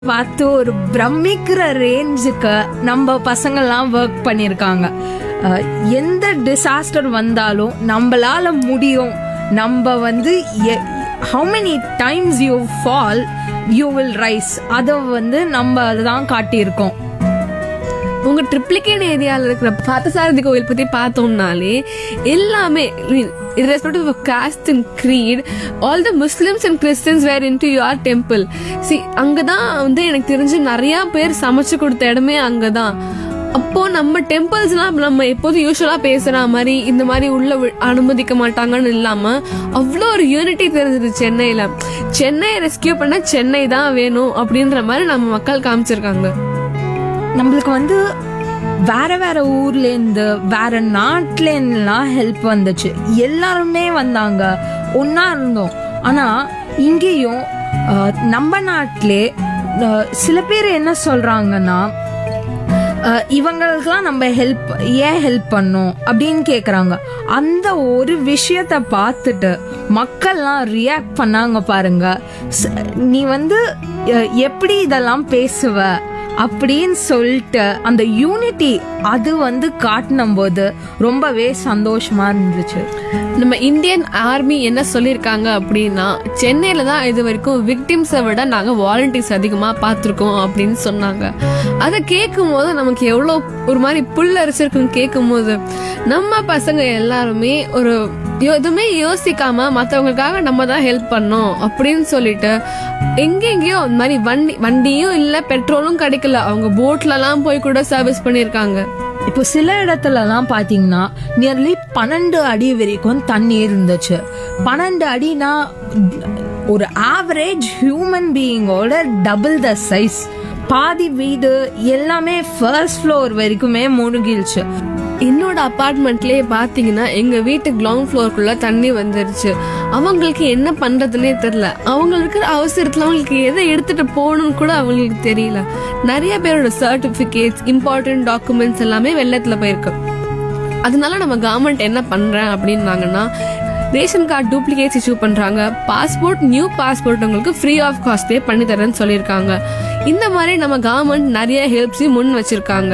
பார்த்து ஒரு பிரமிக்கிற ரேஞ்சுக்கு நம்ம பசங்கள்லாம் ஒர்க் பண்ணியிருக்காங்க அஹ், எந்த டிசாஸ்டர் வந்தாலும் நம்மளால முடியும் நம்ம வந்து how many times you fall you will rise அதை வந்து நம்ம அதுதான் காட்டியிருக்கோம் உங்க ட்ரிப்ளிகேட் ஏரியால இருக்கிற பார்த்தசாரதி கோவில் பத்தி பார்த்தோம்னாலே எல்லாமே irrespective of caste and creed all the muslims and christians were into your temple see அங்கதான் வந்து எனக்கு தெரிஞ்சு நிறைய பேர் சமைச்சு கொடுத்த இடமே அங்கதான் அப்போ நம்ம டெம்பிள்ஸ்லாம் நம்ம எப்போதும் யூஸ்வலா பேசுற மாதிரி இந்த மாதிரி உள்ள வி- அனுமதிக்க மாட்டாங்கன்னு இல்லாம அவ்வளோ ஒரு யூனிட்டி தெரிஞ்சது சென்னையில சென்னை ரெஸ்கியூ பண்ண சென்னை தான் வேணும் அப்படின்ற மாதிரி நம்ம மக்கள் காமிச்சிருக்காங்க நம்மளுக்கு வந்து வேற வேற ஊர்ல இருந்து வேற நாட்டுல இருந்துலாம் ஹெல்ப் வந்துச்சு எல்லாருமே வந்தாங்க ஒன்னா இருந்தோம் ஆனா இங்கேயும் அஹ், நம்ம நாட்டிலே அஹ், சில பேர் என்ன சொல்றாங்கன்னா அஹ், இவங்களுக்கெல்லாம் நம்ம ஹெல்ப் ஏன் ஹெல்ப் பண்ணோம் அப்படின்னு கேக்குறாங்க அந்த ஒரு விஷயத்த பார்த்துட்டு மக்கள்லாம் ரியாக்ட் பண்ணாங்க பாருங்க ஸ்- நீ வந்து அஹ், எப்படி இதெல்லாம் பேசுவ அப்படின்னு சொல்லிட்டு அந்த யூனிட்டி அது வந்து காட்டினும் போது ரொம்பவே சந்தோஷமா இருந்துச்சு நம்ம இந்தியன் ஆர்மி என்ன சொல்லியிருக்காங்க அப்படின்னா சென்னையில தான் இது வரைக்கும் விக்டிம்ஸை விட நாங்க வாலண்டியர்ஸ் அதிகமா பார்த்துருக்கோம் அப்படின்னு சொன்னாங்க அதை கேட்கும் போது நமக்கு எவ்வளோ ஒரு மாதிரி புல்லரிச்சிருக்குன்னு கேட்கும் போது நம்ம பசங்க எல்லாருமே ஒரு யோ- எதுவுமே யோசிக்காம மற்றவங்களுக்காக நம்ம தான் ஹெல்ப் பண்ணோம் அப்படின்னு சொல்லிட்டு எங்கெங்கேயோ இந்த மாதிரி வண்டி வண்டியும் இல்ல பெட்ரோலும் கிடைக்கல அவங்க போட்லலாம் போய் கூட சர்வீஸ் பண்ணியிருக்காங்க இப்போ சில இடத்துலலாம் பாத்தீங்கன்னா நியர்லி பன்னெண்டு அடி வரைக்கும் தண்ணி இருந்துச்சு பன்னெண்டு அடினா ஒரு ஆவரேஜ் ஹியூமன் பீயிங்கோட டபுள் த சைஸ் பாதி வீடு எல்லாமே ஃபர்ஸ்ட் ஃப்ளோர் வரைக்குமே முழுகிருச்சு என்னோட அபார்ட்மெண்ட்லயே பாத்தீங்கன்னா எங்க வீட்டு கிரவுண்ட் ஃப்ளோருக்குள்ள தண்ணி வந்துருச்சு அவங்களுக்கு என்ன பண்றதுன்னே தெரியல அவங்க இருக்கிற அவசரத்துல அவங்களுக்கு எதை எடுத்துட்டு போகணும்னு கூட அவங்களுக்கு தெரியல நிறைய பேரோட சர்டிபிகேட்ஸ் இம்பார்ட்டன்ட் டாக்குமெண்ட்ஸ் எல்லாமே வெள்ளத்துல போயிருக்கு அதனால நம்ம கவர்மெண்ட் என்ன பண்றேன் அப்படின்னாங்கன்னா ரேஷன் கார்டு டூப்ளிகேட்ஸ் இஷ்யூ பண்றாங்க பாஸ்போர்ட் நியூ பாஸ்போர்ட் உங்களுக்கு ஃப்ரீ ஆஃப் காஸ்ட்லயே பண்ணி தரேன்னு சொல்லியிருக்காங்க இந்த மாதிரி நம்ம கவர்மெண்ட் நிறைய ஹெல்ப்ஸையும் முன் வச்சிருக்காங்க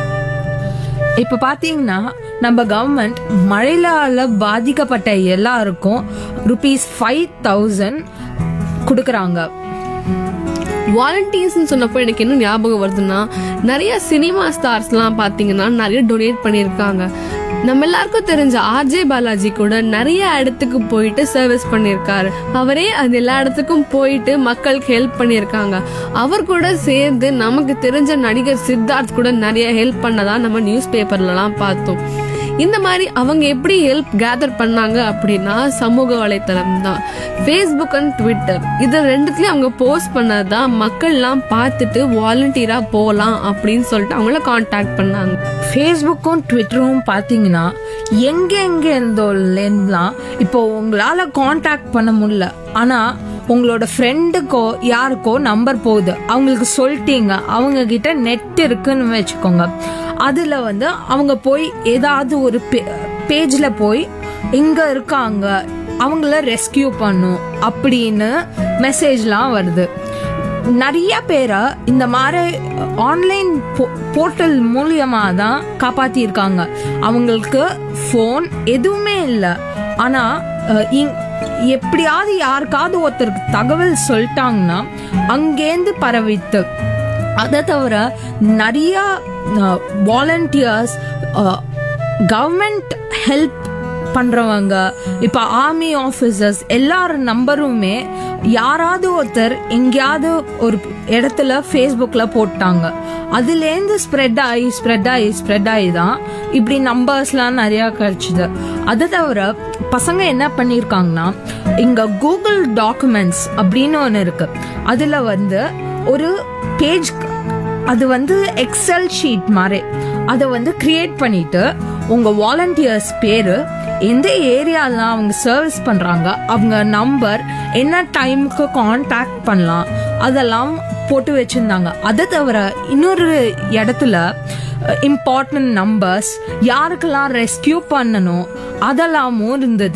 இப்ப பாத்தீங்கன்னா நம்ம கவர்மெண்ட் மழையால பாதிக்கப்பட்ட எல்லாருக்கும் ருபீஸ் ஃபைவ் தௌசண்ட் கொடுக்கறாங்க வாலண்டியர்ஸ்னு சொன்னப்போ எனக்கு என்ன ஞாபகம் வருதுன்னா நிறைய சினிமா ஸ்டார்ஸ்லாம் பார்த்தீங்கன்னா நிறைய டொனேட் பண்ணியிருக்காங்க நம்ம எல்லாருக்கும் தெரிஞ்ச ஆர்ஜே பாலாஜி கூட நிறைய இடத்துக்கு போயிட்டு சர்வீஸ் பண்ணியிருக்காரு அவரே அது எல்லா இடத்துக்கும் போயிட்டு மக்களுக்கு ஹெல்ப் பண்ணியிருக்காங்க அவர் கூட சேர்ந்து நமக்கு தெரிஞ்ச நடிகர் சித்தார்த் கூட நிறைய ஹெல்ப் பண்ணதா நம்ம நியூஸ் பேப்பர்லலாம் பார்த்தோம் இந்த மாதிரி அவங்க எப்படி ஹெல்ப் கேதர் பண்ணாங்க அப்படின்னா சமூக வலைத்தளம் தான் ஃபேஸ்புக் அண்ட் ட்விட்டர் இது ரெண்டுத்துலயும் அவங்க போஸ்ட் பண்ணதான் மக்கள்லாம் பார்த்துட்டு வாலண்டியரா போகலாம் அப்படின்னு சொல்லிட்டு அவங்கள காண்டாக்ட் பண்ணாங்க ஃபேஸ்புக்கும் ட்விட்டரும் பார்த்தீங்கன்னா எங்க எங்க இருந்தோம்லாம் இப்போ உங்களால காண்டாக்ட் பண்ண முடியல ஆனா உங்களோட ஃப்ரெண்டுக்கோ யாருக்கோ நம்பர் போகுது அவங்களுக்கு சொல்லிட்டீங்க அவங்க கிட்ட நெட் இருக்குன்னு வச்சுக்கோங்க அதுல வந்து அவங்க போய் ஏதாவது ஒரு பேஜ்ல போய் இங்க இருக்காங்க அவங்கள ரெஸ்கியூ பண்ணும் அப்படின்னு மெசேஜ்லாம் வருது நிறைய பேரை இந்த மாதிரி ஆன்லைன் போர்ட்டல் மூலியமா தான் காப்பாத்திருக்காங்க அவங்களுக்கு ஃபோன் எதுவுமே இல்லை ஆனா அஹ், இங்- எப்படியாவது யாருக்காவது ஒருத்தருக்கு தகவல் சொல்லிட்டாங்கன்னா அங்கேருந்து பரவித்து அதை தவிர நிறைய வாலண்டியர்ஸ் கவர்மெண்ட் ஹெல்ப் பண்றவங்க இப்ப ஆர்மி ஆபீசர்ஸ் எல்லார் நம்பருமே யாராவது ஒருத்தர் எங்கேயாவது ஒரு இடத்துல ஃபேஸ்புக்ல போட்டாங்க அதுலேருந்து ஸ்ப்ரெட் ஆகி ஸ்ப்ரெட் ஆகி ஸ்ப்ரெட் ஆகி தான் இப்படி நம்பர்ஸ்லாம் நிறைய கிடைச்சிது அதை தவிர பசங்க என்ன பண்ணியிருக்காங்கன்னா இங்க கூகுள் டாக்குமெண்ட்ஸ் அப்படின்னு ஒன்று இருக்கு அதுல வந்து ஒரு பேஜ் அது வந்து எக்ஸல் ஷீட் மாதிரி அதை வந்து கிரியேட் பண்ணிட்டு உங்க வாலண்டியர்ஸ் பேரு எந்த ஏரியால அவங்க சர்வீஸ் பண்றாங்க அவங்க நம்பர் என்ன டைமுக்கு காண்டாக்ட் பண்ணலாம் அதெல்லாம் போட்டு வச்சிருந்தாங்க அதை தவிர இன்னொரு இடத்துல இம்பார்ட்டன்ட் நம்பர்ஸ் யாருக்கெல்லாம் ரெஸ்கியூ பண்ணணும் அதெல்லாமும் இருந்தது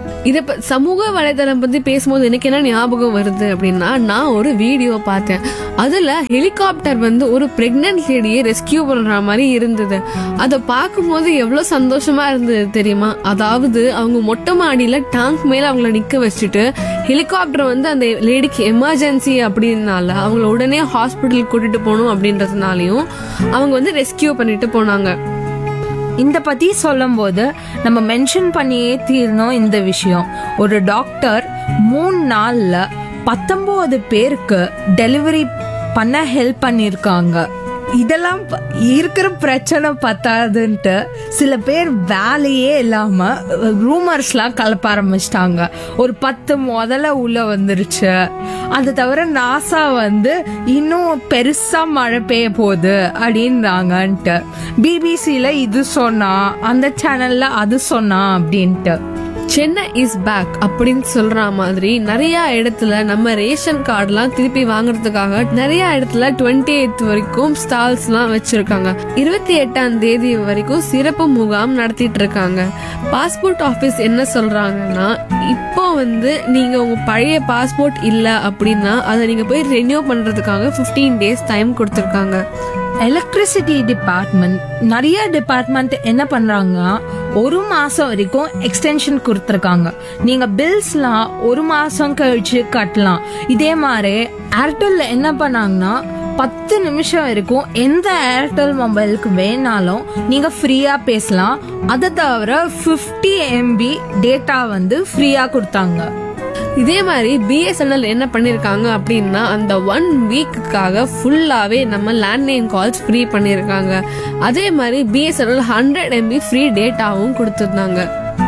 இதை ப- சமூக வலைதளம் பத்தி பேசும்போது எனக்கு என்ன ஞாபகம் வருது அப்படின்னா நான் ஒரு வீடியோ பார்த்தேன் அதுல ஹெலிகாப்டர் வந்து ஒரு பிரெக்னன்ட் லேடியை ரெஸ்கியூ பண்ற மாதிரி இருந்தது அதை பார்க்கும்போது எவ்வளவு சந்தோஷமா இருந்தது தெரியுமா அதாவது அவங்க மொட்டை மாடியில டேங்க் மேல அவங்கள நிக்க வச்சுட்டு ஹெலிகாப்டர் வந்து அந்த லேடிக்கு எமர்ஜென்சி அப்படின்னால அவங்கள உடனே ஹாஸ்பிட்டல் கூட்டிட்டு போகணும் அப்படின்றதுனாலையும் அவங்க வந்து ரெஸ்கியூ பண்ணிட்டு போனாங்க இந்த பத்தி சொல்லும்போது நம்ம மென்ஷன் பண்ணியே தீரணும் இந்த விஷயம் ஒரு டாக்டர் மூணு நாள்ல பத்தொன்பது பேருக்கு டெலிவரி பண்ண ஹெல்ப் பண்ணிருக்காங்க இதெல்லாம் ப- இருக்கிற பிரச்சனை பத்தாதுன்ட்டு சில பேர் வேலையே இல்லாம ரூமர்ஸ்லாம் கலப்ப ஆரம்பிச்சிட்டாங்க ஒரு பத்து முதல்ல உள்ள வந்துருச்சு அது தவிர நாசா வந்து இன்னும் பெருசா மழை பெய்ய போகுது அப்படின்றாங்கன்ட்டு பிபிசில இது சொன்னா அந்த சேனல்ல அது சொன்னா அப்படின்ட்டு சென்னை இஸ் பேக் அப்படின்னு சொல்ற மாதிரி நிறைய இடத்துல நம்ம ரேஷன் கார்டுலாம் திருப்பி வாங்குறதுக்காக நிறைய இடத்துல டுவெண்ட்டி எய்த் வரைக்கும் ஸ்டால்ஸ்லாம் வச்சிருக்காங்க இருபத்தி எட்டாம் தேதி வரைக்கும் சிறப்பு முகாம் நடத்திட்டு இருக்காங்க பாஸ்போர்ட் ஆபீஸ் என்ன சொல்றாங்கன்னா இப்போ வந்து நீங்க உங்க பழைய பாஸ்போர்ட் இல்ல அப்படின்னா அதை நீங்க போய் ரெனியூ பண்றதுக்காக 15 டேஸ் டைம் கொடுத்துருக்காங்க எலக்ட்ரிசிட்டி டிபார்ட்மெண்ட் நிறைய டிபார்ட்மெண்ட் என்ன பண்றாங்கன்னா ஒரு மாசம் வரைக்கும் எக்ஸ்டென்ஷன் கொடுத்துருக்காங்க நீங்க பில்ஸ்லாம் ஒரு மாசம் கழிச்சு கட்டலாம் இதே மாதிரி ஏர்டெல்ல என்ன பண்ணாங்கன்னா பத்து நிமிஷம் வரைக்கும் எந்த ஏர்டெல் மொபைலுக்கு வேணாலும் நீங்க ஃப்ரீயா பேசலாம் அதை தவிர 50 எம்பி டேட்டா வந்து ஃப்ரீயா கொடுத்தாங்க இதே மாதிரி பிஎஸ்என்எல் என்ன பண்ணிருக்காங்க அப்படின்னா அந்த ஒன் வீக்குக்காக ஃபுல்லாவே நம்ம லேண்ட்லைன் கால்ஸ் ஃப்ரீ பண்ணிருக்காங்க அதே மாதிரி பிஎஸ்என்எல் ஹண்ட்ரட் எம்பி ஃப்ரீ டேட்டாவும் கொடுத்துருந்தாங்க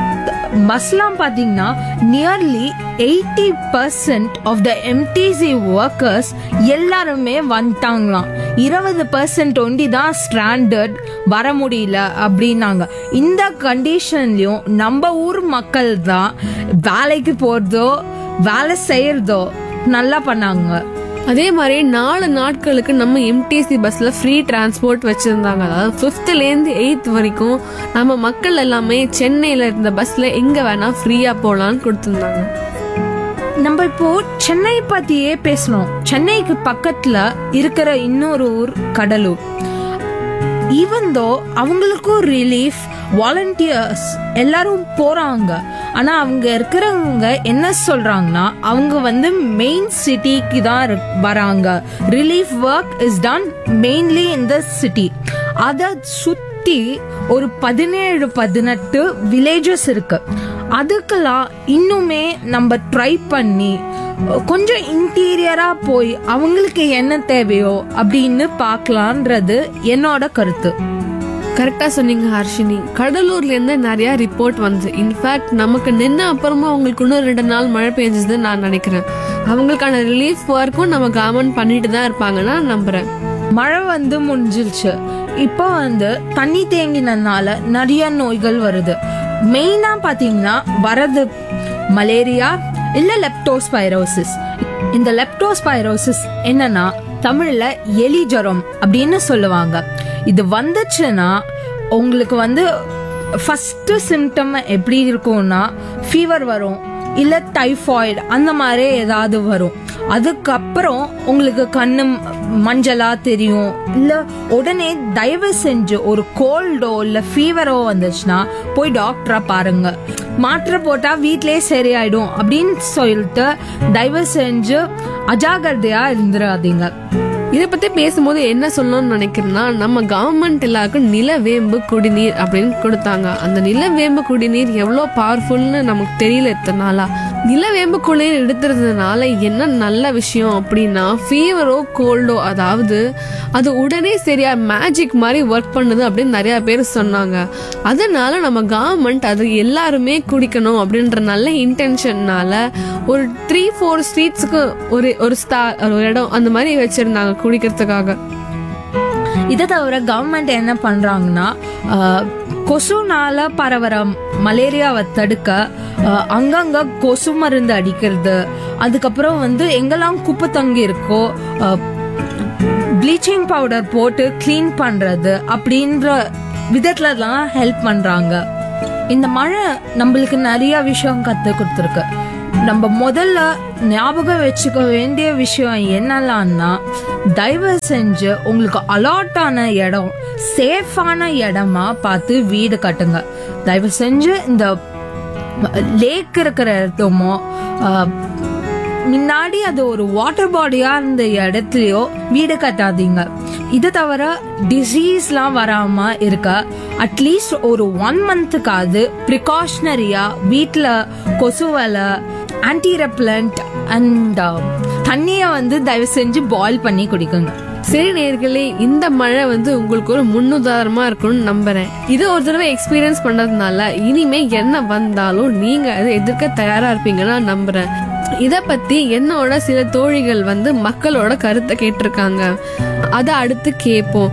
பஸ்லாம் பாத்தீங்கன்னா nearly eighty percent of the MTC workers எல்லாருமே வந்துட்டாங்களாம் இருபது பர்சன்ட் ஒண்டி தான் ஸ்டாண்டர்ட் வர முடியல அப்படின்னாங்க இந்த கண்டிஷன்லயும் நம்ம ஊர் மக்கள் தான் வேலைக்கு போறதோ வேலை செய்யறதோ நல்லா பண்ணாங்க அதே மாதிரி நாலு நாட்களுக்கு நம்ம எம்டிசி பஸ்ல ஃப்ரீ டிரான்ஸ்போர்ட் வச்சிருந்தாங்க அதாவது ஃபிஃப்த்ல இருந்து எயித் வரைக்கும் நம்ம மக்கள் எல்லாமே சென்னையில இருந்த பஸ்ல எங்க வேணா ஃப்ரீயா போலான்னு கொடுத்திருந்தாங்க நம்ம இப்போ சென்னை பத்தியே பேசணும் சென்னைக்கு பக்கத்துல இருக்கிற இன்னொரு ஊர் கடலூர் ஈவன் தோ அவங்களுக்கும் ரிலீஃப் வாலண்டியர்ஸ் எல்லாரும் போறாங்க ஆனா அவங்க இருக்கிறவங்க என்ன சொல்றாங்கன்னா அவங்க வந்து மெயின் சிட்டிக்கு தான் இரு- வராங்க relief work is done mainly in the city அதை சுத்தி ஒரு பதினேழு பதினெட்டு வில்லேஜஸ் இருக்கு அதுக்கெல்லாம் இன்னுமே நம்ம ட்ரை பண்ணி கொஞ்சம் இன்டீரியரா போய் அவங்களுக்கு என்ன தேவையோ அப்படின்னு பார்க்கலான்றது என்னோட கருத்து கரெக்டா சொன்னீங்க ஹர்ஷினி கடலூர்ல இருந்து நிறைய ரிப்போர்ட் வந்து இன்ஃபேக்ட் நமக்கு நின்ன அப்புறமா அவங்களுக்கு இன்னும் ரெண்டு நாள் மழை பெஞ்சதுன்னு நான் நினைக்கிறேன் அவங்களுக்கான ரிலீஃப் ஒர்க்கும் நம்ம கவர்மெண்ட் பண்ணிட்டு தான் இருப்பாங்கன்னு நான் நம்புறேன் மழை வந்து முடிஞ்சிருச்சு இப்போ வந்து தண்ணி தேங்கினதுனால நிறைய நோய்கள் வருது மெயினா பாத்தீங்கன்னா வரது மலேரியா இல்ல லெப்டோஸ்பைரோசிஸ் இந்த லெப்டோஸ்பைரோசிஸ் என்னன்னா தமிழ்ல எலி ஜுரம் அப்படின்னு சொல்லுவாங்க இது வந்துச்சுன்னா உங்களுக்கு வந்து ஃபர்ஸ்ட் சிம்டம் எப்படி இருக்கும்னா ஃபீவர் வரும் இல்ல டைஃபாய்டு அந்த மாதிரி ஏதாவது வரும் அதுக்கப்புறம் உங்களுக்கு கண்ணு மஞ்சளா தெரியும் இல்ல உடனே தயவு செஞ்சு ஒரு கோல்டோ இல்ல ஃபீவரோ வந்துச்சுன்னா போய் டாக்டரா பாருங்க மாத்திரை போட்டா வீட்லயே சரியாயிடும் அப்படின்னு சொல்லிட்டு தயவு செஞ்சு அஜாகிரதையா இருந்துடாதீங்க இதை பத்தி பேசும்போது என்ன சொல்லணும்னு நினைக்கிறேன்னா நம்ம கவர்மெண்ட் எல்லாருக்கும் நிலவேம்பு குடிநீர் அப்படின்னு கொடுத்தாங்க அந்த நிலவேம்பு குடிநீர் எவ்வளோ பவர்ஃபுல்னு நமக்கு தெரியல இத்தனை நாளா நிலவேம்பு குடிநீர் எடுத்துறதுனால என்ன நல்ல விஷயம் அப்படின்னா ஃபீவரோ கோல்டோ அதாவது அது உடனே சரியா மேஜிக் மாதிரி ஒர்க் பண்ணுது அப்படின்னு நிறைய பேர் சொன்னாங்க அதனால நம்ம கவர்மெண்ட் அது எல்லாருமே குடிக்கணும் அப்படின்ற நல்ல இன்டென்ஷன்னால ஒரு த்ரீ ஃபோர் ஸ்ட்ரீட்ஸுக்கு ஒரு ஒரு ஸ்டா ஒரு இடம் அந்த மாதிரி வச்சிருந்தாங்க குடிக்கிறதுக்காக இதை தவிர கவர்மெண்ட் என்ன பண்றாங்கன்னா ஆஹ், கொசுனால பரவற மலேரியாவை தடுக்க ஆஹ், அங்கங்க கொசு மருந்து அடிக்கிறது அதுக்கப்புறம் வந்து எங்கெல்லாம் குப்பை தங்கி இருக்கோ ப்ளீச்சிங் பவுடர் போட்டு க்ளீன் பண்றது அப்படின்ற விதத்துலலாம் ஹெல்ப் பண்றாங்க இந்த மழை நம்மளுக்கு நிறைய விஷயம் கத்து கொடுத்துருக்கு நம்ம முதல்ல ஞாபகம் வச்சுக்க வேண்டிய விஷயம் என்னலாம்னா தயவு செஞ்சு உங்களுக்கு அலாட் ஆன இடம் சேஃபான இடமா பார்த்து வீடு கட்டுங்க தயவு செஞ்சு இந்த லேக் இருக்கிற இடமோ ஆஹ், முன்னாடி அது ஒரு வாட்டர் பாடியா இருந்த இடத்துலயோ வீடு கட்டாதீங்க இதை தவிர டிசீஸ்லாம் வராம இருக்க அட்லீஸ்ட் ஒரு ஒன் மந்த்துக்காவது ப்ரிகாஷனரியா வீட்டில் கொசு வலை ஆன்டி ரெப்லண்ட் அண்ட் தண்ணியை வந்து தயவு செஞ்சு பாயில் பண்ணி குடிக்குங்க சரி நேர்களே இந்த மழை வந்து உங்களுக்கு ஒரு முன்னுதாரணமா இருக்கும்னு நம்புறேன் இதை ஒரு தடவை எக்ஸ்பீரியன்ஸ் பண்ணதுனால இனிமே என்ன வந்தாலும் நீங்க அதை எதிர்க்க தயாரா இருப்பீங்கன்னு நான் நம்புறேன் இத பத்தி என்னோட சில தோழிகள் வந்து மக்களோட கருத்தை கேட்டிருக்காங்க அதை அடுத்து கேட்போம்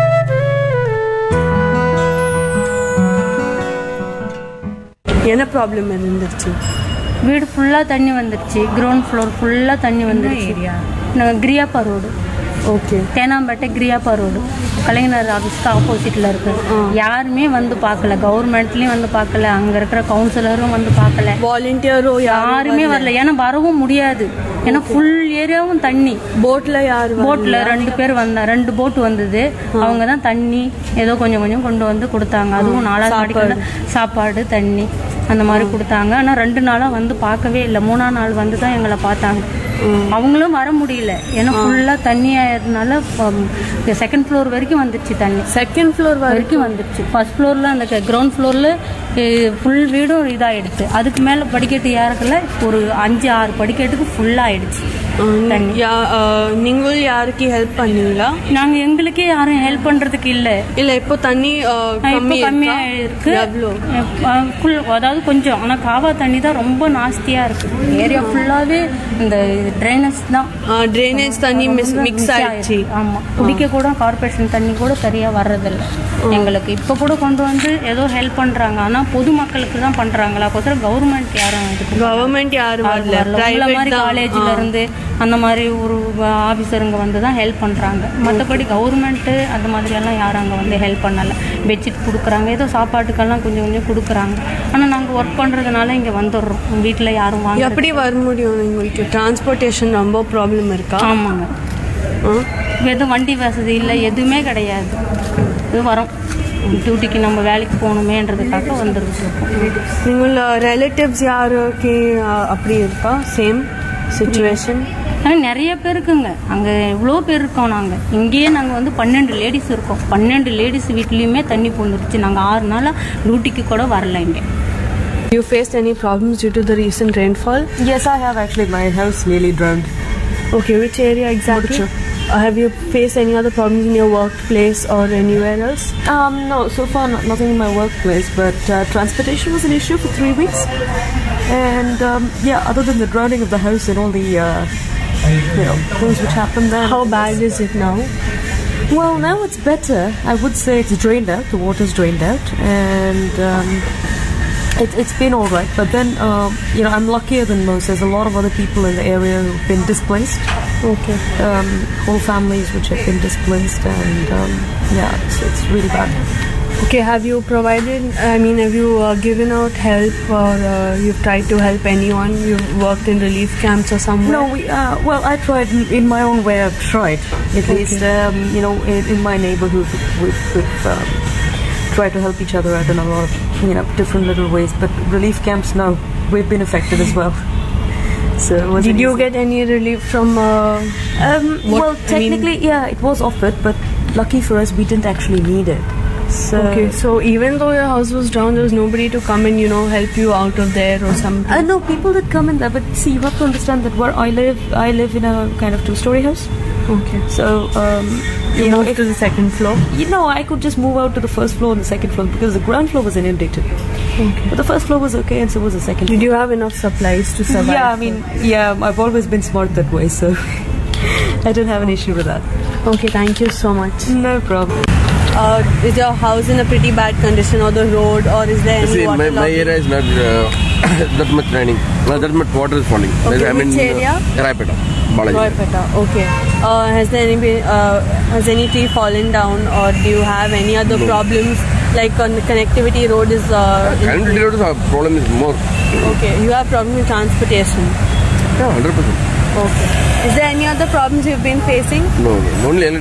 என்ன ப்ராப்ளம் இருந்துச்சு வீடு ஃபுல்லாக தண்ணி வந்துருச்சு கிரவுண்ட் ஃப்ளோர் ஃபுல்லாக தண்ணி வந்துருச்சு நாங்கள் Giriappa road okay Teynampet Giriappa road Kalaignar ஆஃபீஸ்க்கு ஆப்போசிட்டில் இருக்கு யாருமே வந்து பார்க்கல கவர்மெண்ட்லேயும் வந்து பார்க்கல அங்கே இருக்கிற கவுன்சிலரும் வந்து பார்க்கல வாலண்டியரோ யாருமே வரல ஏன்னா வரவும் முடியாது ஏன்னா ஃபுல் ஏரியாவும் தண்ணி போட்ல யார் போட்ல ரெண்டு பேர் வந்தா ரெண்டு போட் வந்தது அவங்க தான் தண்ணி ஏதோ கொஞ்சம் கொஞ்சம் கொண்டு வந்து கொடுத்தாங்க அதுவும் நாலாவது மாடிக்கு சாப்பாடு தண்ணி அந்த மாதிரி கொடுத்தாங்க ஆனா ரெண்டு நாளா வந்து பார்க்கவே இல்லை மூணாம் நாள் வந்து தான் எங்களை பார்த்தாங்க அவங்களும் வர முடியல ஏன்னா ஃபுல்லா தண்ணி ஆயிருந்தனால செகண்ட் ஃப்ளோர் வரைக்கும் வந்துருச்சு தண்ணி செகண்ட் ஃப்ளோர் வரைக்கும் வந்துருச்சு ஃபர்ஸ்ட் ஃப்ளோர்ல அந்த கிரவுண்ட் ஃப்ளோர்ல ஃபுல் வீடும் இதாயிடுச்சு அதுக்கு மேல படிக்கட்டு ஏறக்கல ஒரு அஞ்சு ஆறு படிக்கட்டுக்கு ஃபுல்லா ஆயிடுச்சு தண்ணி நீங்கள் யாருக்கு ஹெல்ப் பண்ணீங்களா நாங்க எங்களுக்கே யாரும் ஹெல்ப் பண்றதுக்கு இல்ல இல்ல இப்போ தண்ணி அஹ், இப்போ கம்மி கம்மியா இருக்கா? இருக்கு எவ்வளோ அஹ் full அதாவது கொஞ்சம் ஆனா காவா தண்ணி தான் ரொம்ப நாஸ்தியா இருக்கு ஏரியா ஃபுல்லாவே இந்த ட்ரைனஸ் தான் ட்ரைனேஜ் தண்ணி மிஸ் மிக்ஸ் ஆயிடுச்சு ஆமா குடிக்க கூட கார்பரேஷன் தண்ணி கூட சரியா வர்றதில்ல எங்களுக்கு இப்ப கூட கொண்டு வந்து ஏதோ ஹெல்ப் பண்றாங்க ஆனா பொதுமக்களுக்கு தான் பண்றாங்களா கொசரம் கவர்மெண்ட் யாரும் இதுக்கு கவர்மெண்ட் யாரும் வரல வரல. உங்கள மாதிரி பிரைவேட் தான் காலேஜ்ல இருந்து அந்த மாதிரி ஒரு ஆபீசருங்க வந்து தான் ஹெல்ப் பண்றாங்க மற்றபடி கவர்மெண்ட் அந்த மாதிரி எல்லாம் யாரும் அங்க வந்து ஹெல்ப் பண்ணல பெட்ஷீட் கொடுக்குறாங்க ஏதோ சாப்பாட்டுக்கெல்லாம் கொஞ்சம் கொஞ்சம் கொடுக்குறாங்க ஆனா நாங்க ஒர்க் பண்றதுனால இங்க வந்துடுறோம் வீட்டுல யாரும் வாங்க எப்படி வர முடியும் உங்களுக்கு டிரான்ஸ்போர்ட்டேஷன் ரொம்ப ப்ராப்ளம் இருக்கா ஆமாங்க எதுவும் வண்டி வசதி இல்லை எதுவுமே கிடையாது இது வரோம் டியூட்டிக்கு நம்ம வேலைக்கு போகணுமேன்றதுக்காக வந்துருச்சு நீங்கள் ரிலேட்டிவ்ஸ் யாருக்கு அஹ், அப்படி இருக்கா சேம் சுச்சுவேஷன் ஆனால் நிறைய பேர் இருக்குங்க அங்கே எவ்வளோ பேர் இருக்கோம் நாங்கள் இங்கேயே நாங்கள் வந்து பன்னெண்டு லேடிஸ் இருக்கோம் பன்னெண்டு லேடிஸ் வீட்லேயுமே தண்ணி பூந்துருச்சு நாங்கள் ஆறு நாளாக டியூட்டிக்கு கூட வரல இங்கே You faced any problems due to the recent rainfall? Yes, I have actually. My house nearly drowned. Okay, which area exactly? Uh, have you faced any other problems in your workplace or anywhere else? Um, no, so far not, nothing in my workplace, but uh, transportation was an issue for three weeks. And um, yeah, other than the drowning of the house and all the uh, you know things which happened there. How bad is it now? Well, now it's better. I would say it's drained out. The water's drained out, and um, it, it's been all right. But then, uh, you know, I'm luckier than most. There's a lot of other people in the area who've been displaced. Okay. Um, whole families which have been displaced, and um, yeah, it's, it's really bad. Okay, have you provided, I mean, have you uh, given out help or uh, you've tried to help anyone? You've worked in relief camps or somewhere? No, we uh, well, I tried in, in my own way. I've tried at least, um, you know, in, in my neighborhood, we've, we've um, tried to help each other out in a lot of you know different little ways. But relief camps, no, we've been affected as well. So it was Did you get any relief from. Uh, Um, What- well, I mean- technically, yeah, it was offered, but lucky for us, we didn't actually need it. So. okay, so even though your house was down, there was nobody to come and, you know, help you out of there or something? Uh, no, people did come in there, but see, you have to understand that where I live, I live in a kind of two-story house. okay. So, um, You you know, moved if to the second floor? You know, I could just move out to the first floor and the second floor because the ground floor was inundated. Okay. But the first floor was okay, and so was the second. Did you have enough supplies to floor. survive? Yeah, I mean, yeah, I've always been smart that way, so I didn't have an issue with that. Okay, thank you so much. No problem. Uh, is your house in a pretty bad condition or the road or is there any See, my, my waterlogging? area is not uh, that much raining. Not that much water is falling. Okay, I mean, which area? Uh, Raipeta, Balaji. Roypeta, okay. Uh, has there any been, uh, has any tree fallen down or do you have any other No. problems Like on the connectivity road is. Uh, Connectivity road is our problem is more. okay, you have problem with transportation. Yeah, hundred percent. Okay. Is there any other problems you've been facing? No, no, only